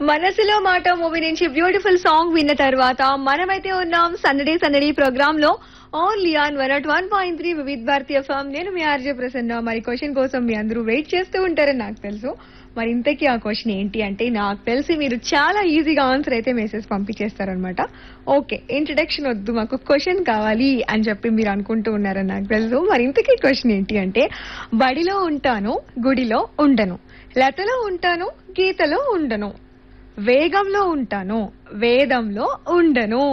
మనసులో మాట మూవీ నుంచి బ్యూటిఫుల్ సాంగ్ విన్న తర్వాత మనమైతే ఉన్నాం సందడి సందడి ప్రోగ్రామ్ లో only on one at one point three Vividh Bharati FM నేను మీ ఆర్జే ప్రసన్న మరి క్వశ్చన్ కోసం మీ అందరూ వెయిట్ చేస్తూ ఉంటారని నాకు తెలుసు మరి ఇంతకీ ఆ క్వశ్చన్ ఏంటి అంటే నాకు తెలిసి మీరు చాలా ఈజీగా ఆన్సర్ అయితే మెసేజ్ పంపించేస్తారనమాట ఓకే ఇంట్రడక్షన్ వద్దు మాకు క్వశ్చన్ కావాలి అని చెప్పి మీరు అనుకుంటూ ఉన్నారని నాకు తెలుసు మరి ఇంతకీ క్వశ్చన్ ఏంటి అంటే బడిలో ఉంటాను గుడిలో ఉండను లతలో ఉంటాను గీతలో ఉండను వేగంలో ఉంటాను వేదంలో ఉండను